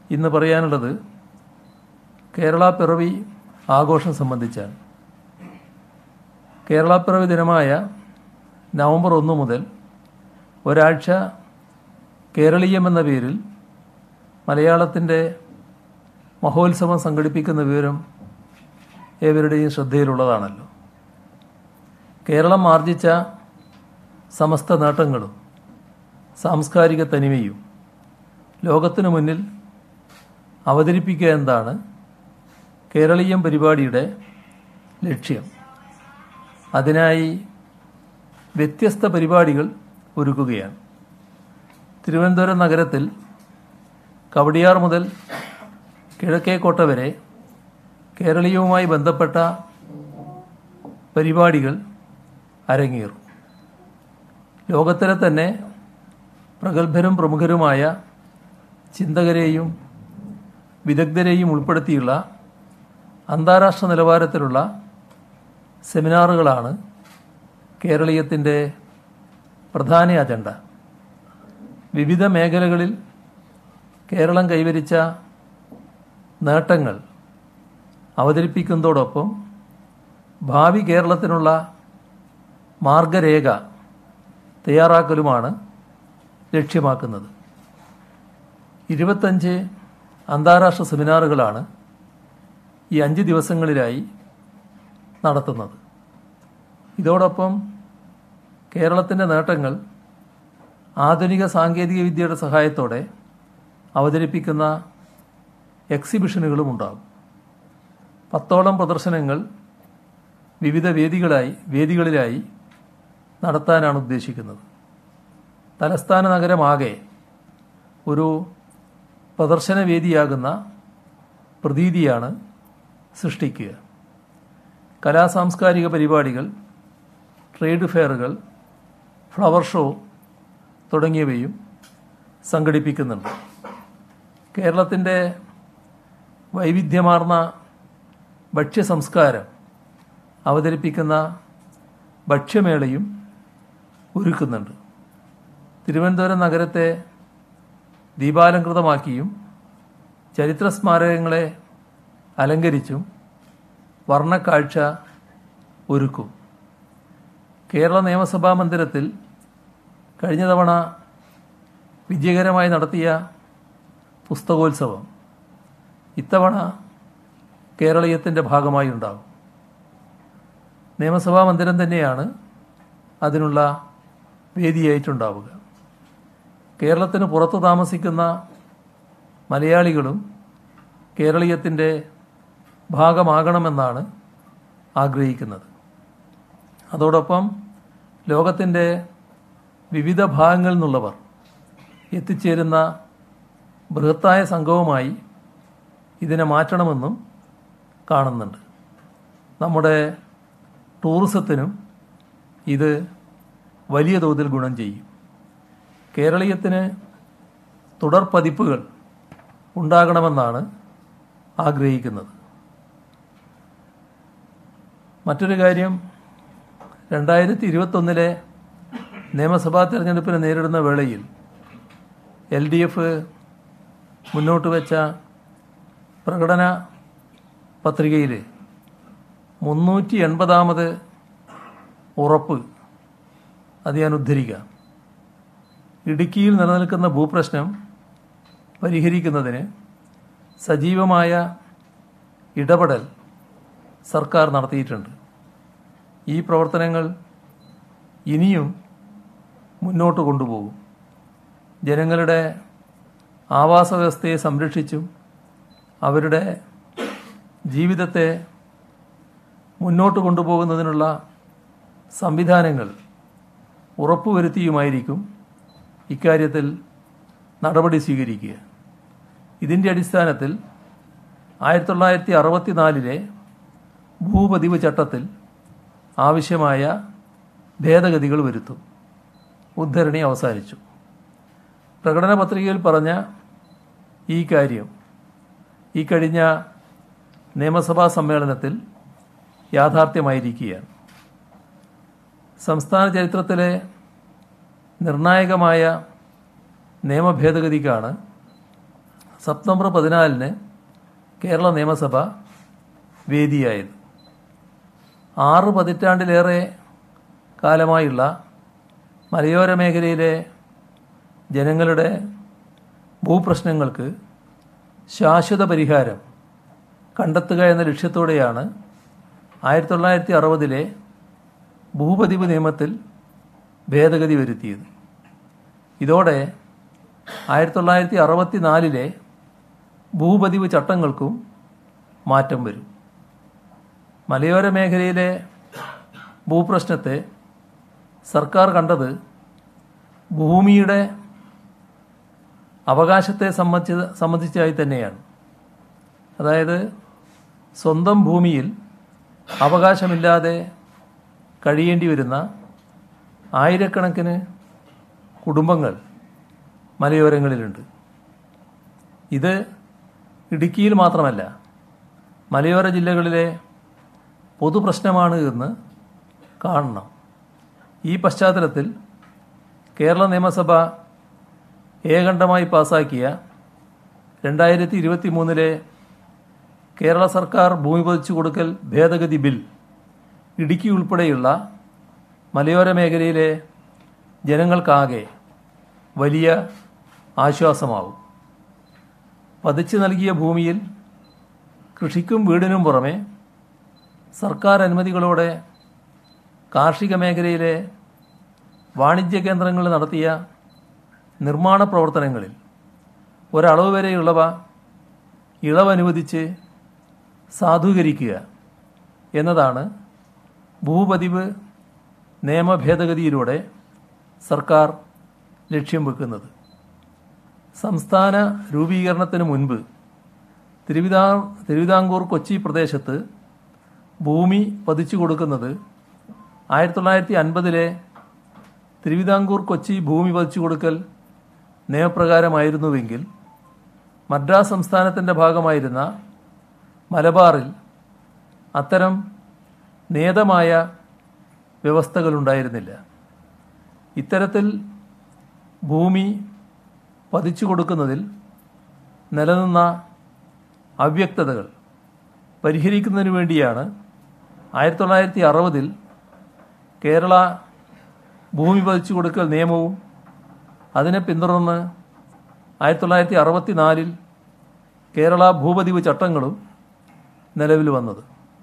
ഇന്ന് പറയാനുള്ളത് കേരള പിറവി ആഘോഷം സംബന്ധിച്ചാണ് കേരള പിറവി ദിനമായ നവംബർ ഒന്ന് മുതൽ ഒരാഴ്ച കേരളീയം എന്ന പേരിൽ മലയാളത്തിൻ്റെ മഹോത്സവം സംഘടിപ്പിക്കുന്ന വിവരം ഏവരുടെയും ശ്രദ്ധയിലുള്ളതാണല്ലോ കേരളം ആർജിച്ച സമസ്ത നേട്ടങ്ങളും സാംസ്കാരിക തനിമയും ലോകത്തിനു മുന്നിൽ അവതരിപ്പിക്കുക എന്നതാണ് കേരളീയം പരിപാടിയുടെ ലക്ഷ്യം അതിനായി വ്യത്യസ്ത പരിപാടികൾ ഒരുക്കുകയാണ് തിരുവനന്തപുരം നഗരത്തിൽ കവടിയാർ മുതൽ കിഴക്കേക്കോട്ട വരെ കേരളീയവുമായി ബന്ധപ്പെട്ട പരിപാടികൾ അരങ്ങേറും ലോകത്തിലെ തന്നെ പ്രഗത്ഭരും പ്രമുഖരുമായ ചിന്തകരെയും വിദഗ്ധരെയും ഉൾപ്പെടുത്തിയുള്ള അന്താരാഷ്ട്ര നിലവാരത്തിലുള്ള സെമിനാറുകളാണ് കേരളീയത്തിൻ്റെ പ്രധാന അജണ്ട വിവിധ മേഖലകളിൽ കേരളം കൈവരിച്ച നേട്ടങ്ങൾ അവതരിപ്പിക്കുന്നതോടൊപ്പം ഭാവി കേരളത്തിനുള്ള മാർഗരേഖ തയ്യാറാക്കലുമാണ് ലക്ഷ്യമാക്കുന്നത് ഇരുപത്തഞ്ച് അന്താരാഷ്ട്ര സെമിനാറുകളാണ് ഈ അഞ്ച് ദിവസങ്ങളിലായി നടത്തുന്നത് ഇതോടൊപ്പം കേരളത്തിൻ്റെ നേട്ടങ്ങൾ ആധുനിക സാങ്കേതിക വിദ്യയുടെ സഹായത്തോടെ അവതരിപ്പിക്കുന്ന എക്സിബിഷനുകളും ഉണ്ടാകും പത്തോളം പ്രദർശനങ്ങൾ വിവിധ വേദികളായി വേദികളിലായി നടത്താനാണ് ഉദ്ദേശിക്കുന്നത് തലസ്ഥാന നഗരമാകെ ഒരു പ്രദർശന വേദിയാകുന്ന പ്രതീതിയാണ് സൃഷ്ടിക്കുക കലാസാംസ്കാരിക പരിപാടികൾ ട്രേഡ് ഫെയറുകൾ ഫ്ലവർ ഷോ തുടങ്ങിയവയും സംഘടിപ്പിക്കുന്നുണ്ട് കേരളത്തിൻ്റെ വൈവിധ്യമാർന്ന ഭക്ഷ്യ സംസ്കാരം അവതരിപ്പിക്കുന്ന ഭക്ഷ്യമേളയും ഒരുക്കുന്നുണ്ട് തിരുവനന്തപുരം നഗരത്തെ ദീപാലങ്കൃതമാക്കിയും ചരിത്ര സ്മാരകങ്ങളെ അലങ്കരിച്ചും വർണ്ണക്കാഴ്ച ഒരുക്കും കേരള നിയമസഭാ മന്ദിരത്തിൽ കഴിഞ്ഞ തവണ വിജയകരമായി നടത്തിയ പുസ്തകോത്സവം ഇത്തവണ കേരളീയത്തിൻ്റെ ഭാഗമായി ഉണ്ടാകും നിയമസഭാ മന്ദിരം തന്നെയാണ് അതിനുള്ള വേദിയായിട്ടുണ്ടാവുക കേരളത്തിന് പുറത്ത് താമസിക്കുന്ന മലയാളികളും കേരളീയത്തിൻ്റെ ഭാഗമാകണമെന്നാണ് ആഗ്രഹിക്കുന്നത് അതോടൊപ്പം ലോകത്തിൻ്റെ വിവിധ ഭാഗങ്ങളിൽ നിന്നുള്ളവർ എത്തിച്ചേരുന്ന ബൃഹത്തായ സംഘവുമായി ഇതിനെ മാറ്റണമെന്നും കാണുന്നുണ്ട് നമ്മുടെ ടൂറിസത്തിനും ഇത് വലിയ തോതിൽ ഗുണം ചെയ്യും കേരളീയത്തിന് തുടർ പതിപ്പുകൾ ഉണ്ടാകണമെന്നാണ് ആഗ്രഹിക്കുന്നത് മറ്റൊരു കാര്യം രണ്ടായിരത്തി ഇരുപത്തൊന്നിലെ നിയമസഭാ തെരഞ്ഞെടുപ്പിനെ നേരിടുന്ന വേളയിൽ എൽ ഡി എഫ് മുന്നോട്ട് വെച്ച പ്രകടന പത്രികയിൽ മുന്നൂറ്റി എൺപതാമത് ഉറപ്പ് അത് ഞാൻ ഉദ്ധരിക്കാം ഇടുക്കിയിൽ നിലനിൽക്കുന്ന ഭൂപ്രശ്നം പരിഹരിക്കുന്നതിന് സജീവമായ ഇടപെടൽ സർക്കാർ നടത്തിയിട്ടുണ്ട് ഈ പ്രവർത്തനങ്ങൾ ഇനിയും മുന്നോട്ട് കൊണ്ടുപോകും ജനങ്ങളുടെ ആവാസ വ്യവസ്ഥയെ സംരക്ഷിച്ചും അവരുടെ ജീവിതത്തെ മുന്നോട്ട് കൊണ്ടുപോകുന്നതിനുള്ള സംവിധാനങ്ങൾ ഉറപ്പുവരുത്തിയുമായിരിക്കും ഇക്കാര്യത്തിൽ നടപടി സ്വീകരിക്കുക ഇതിൻ്റെ അടിസ്ഥാനത്തിൽ ആയിരത്തി തൊള്ളായിരത്തി അറുപത്തിനാലിലെ ഭൂപതിവ് ചട്ടത്തിൽ ആവശ്യമായ ഭേദഗതികൾ വരുത്തും ഉദ്ധരണി അവസാനിച്ചു പ്രകടന പത്രികയിൽ പറഞ്ഞ ഈ കാര്യം ഈ കഴിഞ്ഞ നിയമസഭാ സമ്മേളനത്തിൽ യാഥാർത്ഥ്യമായിരിക്കുകയാണ് സംസ്ഥാന ചരിത്രത്തിലെ നിർണായകമായ നിയമഭേദഗതിക്കാണ് സെപ്റ്റംബർ പതിനാലിന് കേരള നിയമസഭ വേദിയായത് ആറ് പതിറ്റാണ്ടിലേറെ കാലമായുള്ള മലയോര മേഖലയിലെ ജനങ്ങളുടെ ഭൂപ്രശ്നങ്ങൾക്ക് ശാശ്വത പരിഹാരം കണ്ടെത്തുക എന്ന ലക്ഷ്യത്തോടെയാണ് ആയിരത്തി തൊള്ളായിരത്തി അറുപതിലെ ഭൂപതിവ് നിയമത്തിൽ ഭേദഗതി വരുത്തിയത് ഇതോടെ ആയിരത്തി തൊള്ളായിരത്തി അറുപത്തി നാലിലെ ഭൂപതിവ് ചട്ടങ്ങൾക്കും മാറ്റം വരും മലയോര മേഖലയിലെ ഭൂപ്രശ്നത്തെ സർക്കാർ കണ്ടത് ഭൂമിയുടെ അവകാശത്തെ സംബന്ധിച്ച സംബന്ധിച്ചായി തന്നെയാണ് അതായത് സ്വന്തം ഭൂമിയിൽ അവകാശമില്ലാതെ കഴിയേണ്ടി വരുന്ന ആയിരക്കണക്കിന് കുടുംബങ്ങൾ മലയോരങ്ങളിലുണ്ട് ഇത് ഇടുക്കിയിൽ മാത്രമല്ല മലയോര ജില്ലകളിലെ പൊതുപ്രശ്നമാണ് എന്ന് കാണണം ഈ പശ്ചാത്തലത്തിൽ കേരള നിയമസഭ ഏകണ്ഠമായി പാസാക്കിയ രണ്ടായിരത്തി ഇരുപത്തി മൂന്നിലെ കേരള സർക്കാർ ഭൂമി പതിച്ചു കൊടുക്കൽ ഭേദഗതി ബിൽ ഇടുക്കി ഉൾപ്പെടെയുള്ള മലയോര മേഖലയിലെ ജനങ്ങൾക്കാകെ വലിയ ആശ്വാസമാവും പതിച്ചു നൽകിയ ഭൂമിയിൽ കൃഷിക്കും വീടിനും പുറമെ സർക്കാർ അനുമതികളോടെ കാർഷിക മേഖലയിലെ വാണിജ്യ കേന്ദ്രങ്ങളിൽ നടത്തിയ നിർമ്മാണ പ്രവർത്തനങ്ങളിൽ ഒരളവ് വരെയുള്ളവ ഇളവനുവദിച്ച് സാധൂകരിക്കുക എന്നതാണ് ഭൂപതിവ് നിയമ ഭേദഗതിയിലൂടെ സർക്കാർ ലക്ഷ്യം വെക്കുന്നത് സംസ്ഥാന രൂപീകരണത്തിന് മുൻപ് തിരുവിതാ തിരുവിതാംകൂർ കൊച്ചി പ്രദേശത്ത് ഭൂമി പതിച്ചു കൊടുക്കുന്നത് ആയിരത്തി തൊള്ളായിരത്തി അൻപതിലെ തിരുവിതാംകൂർ കൊച്ചി ഭൂമി പതിച്ചു കൊടുക്കൽ നിയമപ്രകാരമായിരുന്നുവെങ്കിൽ മദ്രാസ് സംസ്ഥാനത്തിൻ്റെ ഭാഗമായിരുന്ന മലബാറിൽ അത്തരം നിയതമായ വ്യവസ്ഥകളുണ്ടായിരുന്നില്ല ഇത്തരത്തിൽ ഭൂമി പതിച്ചു കൊടുക്കുന്നതിൽ നിലനിന്ന അവ്യക്തതകൾ പരിഹരിക്കുന്നതിന് വേണ്ടിയാണ് ആയിരത്തി തൊള്ളായിരത്തി അറുപതിൽ കേരള ഭൂമി പതിച്ചു കൊടുക്കൽ നിയമവും അതിനെ പിന്തുടർന്ന് ആയിരത്തി തൊള്ളായിരത്തി അറുപത്തി നാലിൽ കേരള ഭൂപതിവ് ചട്ടങ്ങളും നിലവിൽ വന്നത്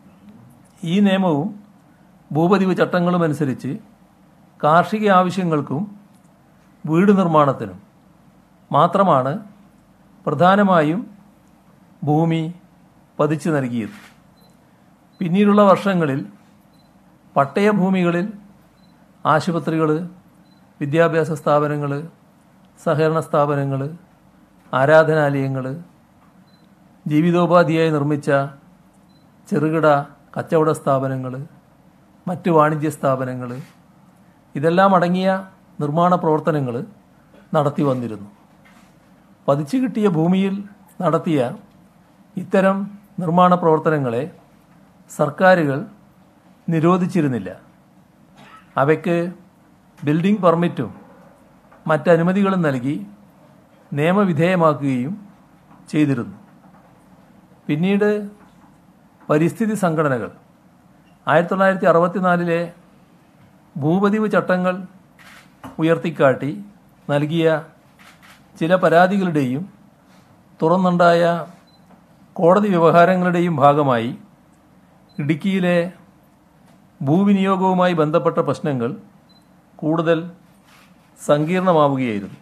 ഈ നിയമവും ഭൂപതിവ് ചട്ടങ്ങളും അനുസരിച്ച് കാർഷിക ആവശ്യങ്ങൾക്കും വീട് നിർമ്മാണത്തിനും മാത്രമാണ് പ്രധാനമായും ഭൂമി പതിച്ചു നൽകിയത് പിന്നീടുള്ള വർഷങ്ങളിൽ പട്ടയഭൂമികളിൽ ആശുപത്രികൾ വിദ്യാഭ്യാസ സ്ഥാപനങ്ങൾ സഹകരണ സ്ഥാപനങ്ങൾ ആരാധനാലയങ്ങൾ ജീവിതോപാധിയായി നിർമ്മിച്ച ചെറുകിട കച്ചവട സ്ഥാപനങ്ങൾ മറ്റ് വാണിജ്യ സ്ഥാപനങ്ങൾ ഇതെല്ലാം അടങ്ങിയ നിർമ്മാണ പ്രവർത്തനങ്ങൾ നടത്തി വന്നിരുന്നു പതിച്ചു കിട്ടിയ ഭൂമിയിൽ നടത്തിയ ഇത്തരം നിർമ്മാണ പ്രവർത്തനങ്ങളെ സർക്കാരുകൾ നിരോധിച്ചിരുന്നില്ല അവയ്ക്ക് ബിൽഡിംഗ് പെർമിറ്റും മറ്റനുമതികളും നൽകി നിയമവിധേയമാക്കുകയും ചെയ്തിരുന്നു പിന്നീട് പരിസ്ഥിതി സംഘടനകൾ ആയിരത്തി തൊള്ളായിരത്തി അറുപത്തിനാലിലെ ഭൂപതിവ് ചട്ടങ്ങൾ ഉയർത്തിക്കാട്ടി നൽകിയ ചില പരാതികളുടെയും തുറന്നുണ്ടായ കോടതി വ്യവഹാരങ്ങളുടെയും ഭാഗമായി ഇടുക്കിയിലെ ഭൂവിനിയോഗവുമായി ബന്ധപ്പെട്ട പ്രശ്നങ്ങൾ കൂടുതൽ സങ്കീർണമാവുകയായിരുന്നു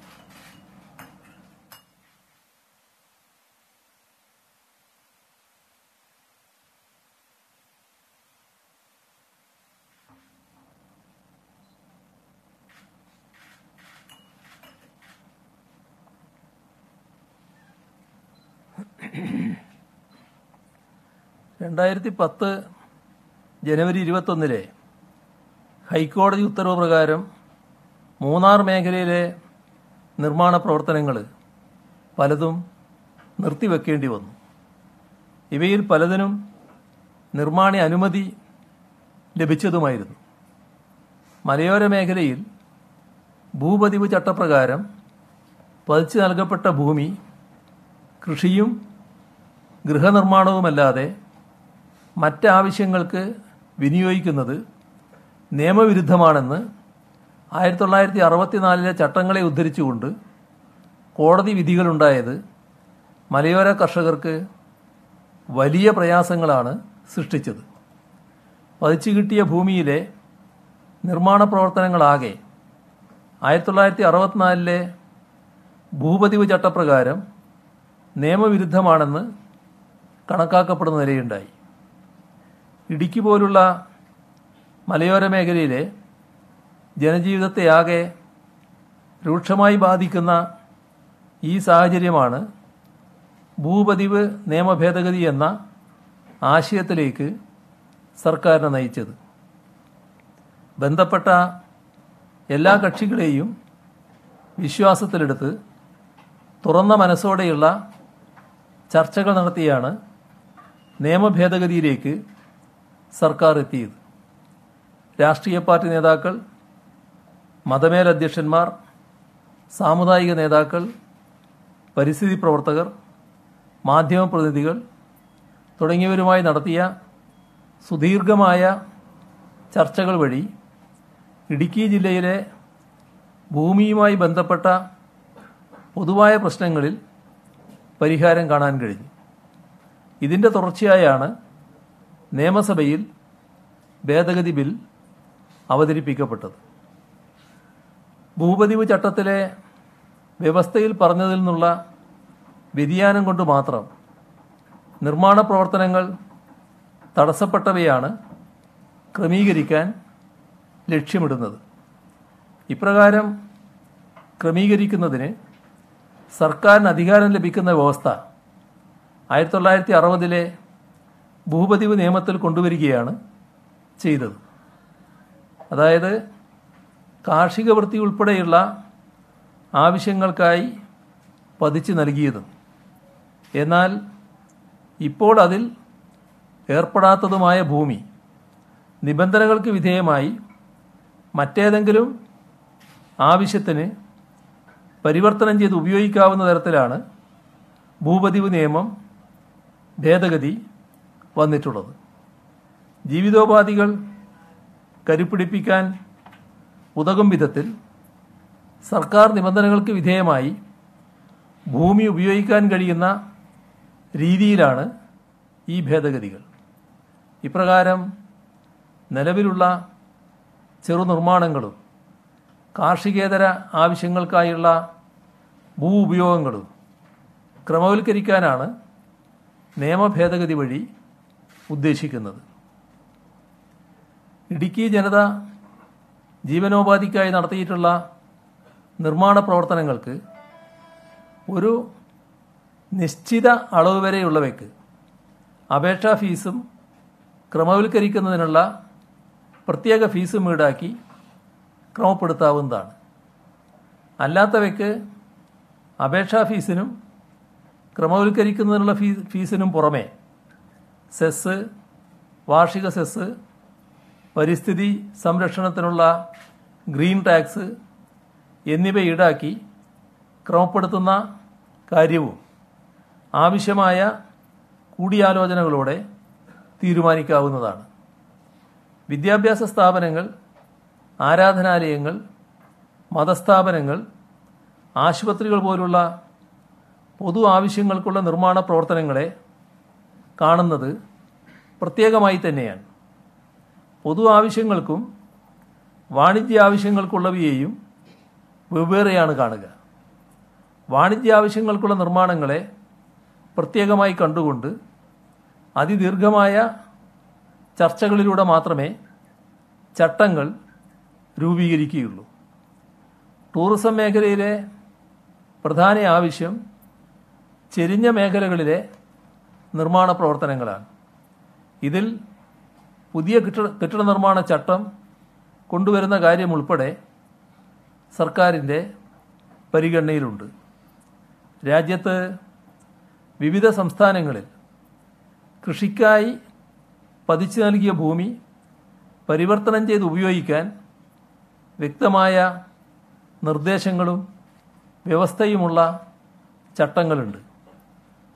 രണ്ടായിരത്തി പത്ത് ജനുവരി ഇരുപത്തൊന്നിലെ ഹൈക്കോടതി ഉത്തരവ് പ്രകാരം മൂന്നാർ മേഖലയിലെ നിർമ്മാണ പ്രവർത്തനങ്ങൾ പലതും നിർത്തിവെക്കേണ്ടി വന്നു ഇവയിൽ പലതിനും നിർമ്മാണ അനുമതി ലഭിച്ചതുമായിരുന്നു മലയോര മേഖലയിൽ ഭൂപതിവ് ചട്ടപ്രകാരം പതിച്ചു നൽകപ്പെട്ട ഭൂമി കൃഷിയും ഗൃഹനിർമ്മാണവുമല്ലാതെ മറ്റാവശ്യങ്ങൾക്ക് വിനിയോഗിക്കുന്നത് നിയമവിരുദ്ധമാണെന്ന് ആയിരത്തി തൊള്ളായിരത്തി അറുപത്തിനാലിലെ ചട്ടങ്ങളെ ഉദ്ധരിച്ചുകൊണ്ട് കോടതി വിധികളുണ്ടായത് മലയോര കർഷകർക്ക് വലിയ പ്രയാസങ്ങളാണ് സൃഷ്ടിച്ചത് പതിച്ചു കിട്ടിയ ഭൂമിയിലെ നിർമ്മാണ പ്രവർത്തനങ്ങളാകെ ആയിരത്തി തൊള്ളായിരത്തി അറുപത്തിനാലിലെ ഭൂപതിവ് ചട്ടപ്രകാരം നിയമവിരുദ്ധമാണെന്ന് കണക്കാക്കപ്പെടുന്ന നിലയുണ്ടായി ഇടുക്കി പോലുള്ള മലയോര മേഖലയിലെ ജനജീവിതത്തെ ആകെ രൂക്ഷമായി ബാധിക്കുന്ന ഈ സാഹചര്യമാണ് ഭൂപതിവ് നിയമ ഭേദഗതി എന്ന ആശയത്തിലേക്ക് സർക്കാരിനെ നയിച്ചത് ബന്ധപ്പെട്ട എല്ലാ കക്ഷികളെയും വിശ്വാസത്തിലെടുത്ത് തുറന്ന മനസ്സോടെയുള്ള ചർച്ചകൾ നടത്തിയാണ് നിയമഭേദഗതിയിലേക്ക് സർക്കാർ എത്തിയത് രാഷ്ട്രീയ പാർട്ടി നേതാക്കൾ മതമേലധ്യക്ഷന്മാർ സാമുദായിക നേതാക്കൾ പരിസ്ഥിതി പ്രവർത്തകർ മാധ്യമപ്രതിനിധികൾ തുടങ്ങിയവരുമായി നടത്തിയ സുദീർഘമായ ചർച്ചകൾ വഴി ഇടുക്കി ജില്ലയിലെ ഭൂമിയുമായി ബന്ധപ്പെട്ട പൊതുവായ പ്രശ്നങ്ങളിൽ പരിഹാരം കാണാൻ കഴിഞ്ഞു ഇതിൻ്റെ തുടർച്ചയായാണ് നിയമസഭയിൽ ഭേദഗതി ബിൽ അവതരിപ്പിക്കപ്പെട്ടത് ഭൂപതിവ് ചട്ടത്തിലെ വ്യവസ്ഥയിൽ പറഞ്ഞതിൽ നിന്നുള്ള വ്യതിയാനം കൊണ്ട് മാത്രം നിർമ്മാണ പ്രവർത്തനങ്ങൾ തടസ്സപ്പെട്ടവയാണ് ക്രമീകരിക്കാൻ ലക്ഷ്യമിടുന്നത് ഇപ്രകാരം ക്രമീകരിക്കുന്നതിന് സർക്കാരിന് അധികാരം ലഭിക്കുന്ന വ്യവസ്ഥ ആയിരത്തി തൊള്ളായിരത്തി അറുപതിലെ ഭൂപതിവ് നിയമത്തിൽ കൊണ്ടുവരികയാണ് ചെയ്തത് അതായത് കാർഷിക വൃത്തി ഉൾപ്പെടെയുള്ള ആവശ്യങ്ങൾക്കായി പതിച്ചു നൽകിയതും എന്നാൽ ഇപ്പോൾ അതിൽ ഏർപ്പെടാത്തതുമായ ഭൂമി നിബന്ധനകൾക്ക് വിധേയമായി മറ്റേതെങ്കിലും ആവശ്യത്തിന് പരിവർത്തനം ചെയ്ത് ഉപയോഗിക്കാവുന്ന തരത്തിലാണ് ഭൂപതിവ് നിയമം ഭേദഗതി വന്നിട്ടുള്ളത് ജീവിതോപാധികൾ കരുപ്പിടിപ്പിക്കാൻ ഉതകും വിധത്തിൽ സർക്കാർ നിബന്ധനകൾക്ക് വിധേയമായി ഭൂമി ഉപയോഗിക്കാൻ കഴിയുന്ന രീതിയിലാണ് ഈ ഭേദഗതികൾ ഇപ്രകാരം നിലവിലുള്ള ചെറുനിർമ്മാണങ്ങളും കാർഷികേതര ആവശ്യങ്ങൾക്കായുള്ള ഭൂ ഉപയോഗങ്ങളും ക്രമവൽക്കരിക്കാനാണ് നിയമഭേദഗതി വഴി ഉദ്ദേശിക്കുന്നത് ഇടുക്കി ജനത ജീവനോപാധിക്കായി നടത്തിയിട്ടുള്ള നിർമ്മാണ പ്രവർത്തനങ്ങൾക്ക് ഒരു നിശ്ചിത അളവ് വരെയുള്ളവയ്ക്ക് അപേക്ഷാ ഫീസും ക്രമവൽക്കരിക്കുന്നതിനുള്ള പ്രത്യേക ഫീസും ഈടാക്കി ക്രമപ്പെടുത്താവുന്നതാണ് അല്ലാത്തവയ്ക്ക് അപേക്ഷാ ഫീസിനും ക്രമവൽക്കരിക്കുന്നതിനുള്ള ഫീ ഫീസിനും പുറമെ സെസ് വാർഷിക സെസ് പരിസ്ഥിതി സംരക്ഷണത്തിനുള്ള ഗ്രീൻ ടാക്സ് എന്നിവ ഈടാക്കി ക്രമപ്പെടുത്തുന്ന കാര്യവും ആവശ്യമായ കൂടിയാലോചനകളോടെ തീരുമാനിക്കാവുന്നതാണ് വിദ്യാഭ്യാസ സ്ഥാപനങ്ങൾ ആരാധനാലയങ്ങൾ മതസ്ഥാപനങ്ങൾ ആശുപത്രികൾ പോലുള്ള പൊതു ആവശ്യങ്ങൾക്കുള്ള നിർമ്മാണ പ്രവർത്തനങ്ങളെ കാണുന്നത് പ്രത്യേകമായി തന്നെയാണ് പൊതു ആവശ്യങ്ങൾക്കും വാണിജ്യ ആവശ്യങ്ങൾക്കുള്ളവയെയും വെവ്വേറെയാണ് കാണുക വാണിജ്യ ആവശ്യങ്ങൾക്കുള്ള നിർമ്മാണങ്ങളെ പ്രത്യേകമായി കണ്ടുകൊണ്ട് അതിദീർഘമായ ചർച്ചകളിലൂടെ മാത്രമേ ചട്ടങ്ങൾ രൂപീകരിക്കുകയുള്ളൂ ടൂറിസം മേഖലയിലെ പ്രധാന ആവശ്യം ചെരിഞ്ഞ മേഖലകളിലെ നിർമ്മാണ പ്രവർത്തനങ്ങളാണ് ഇതിൽ പുതിയ കെട്ടിട കെട്ടിട നിർമ്മാണ ചട്ടം കൊണ്ടുവരുന്ന കാര്യം ഉൾപ്പെടെ സർക്കാരിൻ്റെ പരിഗണനയിലുണ്ട് രാജ്യത്ത് വിവിധ സംസ്ഥാനങ്ങളിൽ കൃഷിക്കായി പതിച്ചു നൽകിയ ഭൂമി പരിവർത്തനം ചെയ്ത് ഉപയോഗിക്കാൻ വ്യക്തമായ നിർദ്ദേശങ്ങളും വ്യവസ്ഥയുമുള്ള ചട്ടങ്ങളുണ്ട്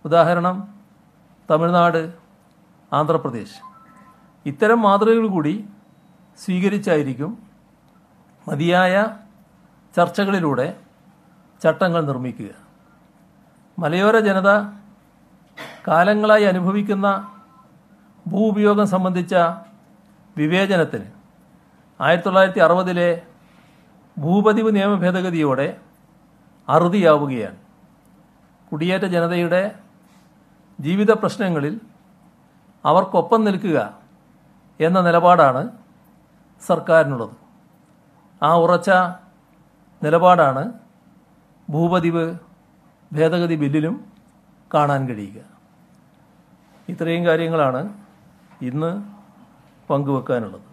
ഉദാഹരണം തമിഴ്നാട് ആന്ധ്രാപ്രദേശ് ഇത്തരം മാതൃകകൾ കൂടി സ്വീകരിച്ചായിരിക്കും മതിയായ ചർച്ചകളിലൂടെ ചട്ടങ്ങൾ നിർമ്മിക്കുക മലയോര ജനത കാലങ്ങളായി അനുഭവിക്കുന്ന ഭൂപയോഗം സംബന്ധിച്ച വിവേചനത്തിന് ആയിരത്തി തൊള്ളായിരത്തി അറുപതിലെ ഭൂപതിവ് നിയമ ഭേദഗതിയോടെ അറുതിയാവുകയാണ് കുടിയേറ്റ ജനതയുടെ ജീവിത പ്രശ്നങ്ങളിൽ അവർക്കൊപ്പം നിൽക്കുക എന്ന നിലപാടാണ് സർക്കാരിനുള്ളത് ആ ഉറച്ച നിലപാടാണ് ഭൂപതിവ് ഭേദഗതി ബില്ലിലും കാണാൻ കഴിയുക ഇത്രയും കാര്യങ്ങളാണ് ഇന്ന് പങ്കുവെക്കാനുള്ളത്